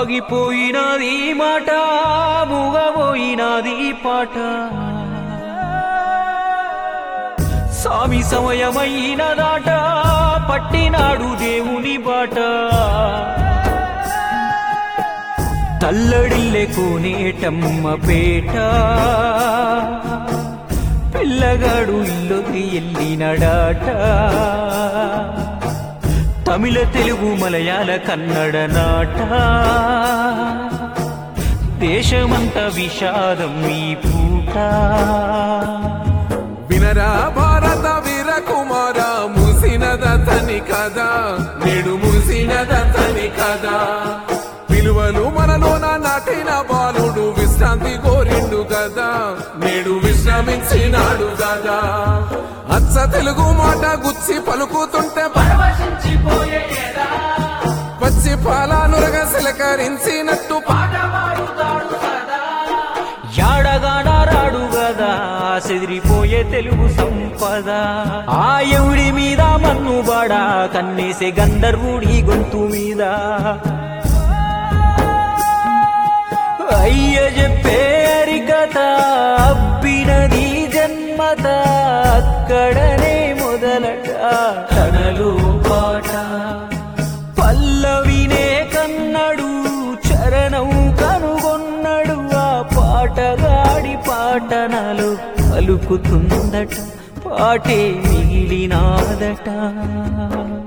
ఆగిపోయినది మాట మూగబోయినది పాట స్వామి సమయమైనదాట పట్టినాడు దేవుని బాట తల్లడిల్లె కోనేటమ్మ పేట పిల్లగాడు ఇల్లుకి ఎల్లినడాట తమిళ తెలుగు మలయాళ కన్నడ నాట దేశమంత విషాదం ఈ పూట వినరా భారత వీర కుమార ముసినదతని కదా నేడు ముసినదతని కదా విలువలు మనలోన నాటిన బాలుడు విశ్రాంతి కోరిండు కదా నేడు విశ్రమించినాడు కదా అచ్చ తెలుగు మాట గుచ్చి పలుకుతుంటే పచ్చి పాలానురగా సిలకరించినట్టు పాట యాడగాడారాడు గదా చెదిరిపోయే తెలుగు సంపద ఆ ఎవడి మీద మన్నుబడా కన్నేసే గంధర్వుడి గొంతు మీద అయ్య చెప్పే అరికథ అబ్బినది జన్మత అక్కడనే మొదలట కనలు పాట పల్లవినే కన్నడు చరణం కనుగొన్నడు ఆ పాటగాడి పాటనలు పలుకుతుందట పాటే మిగిలినాదట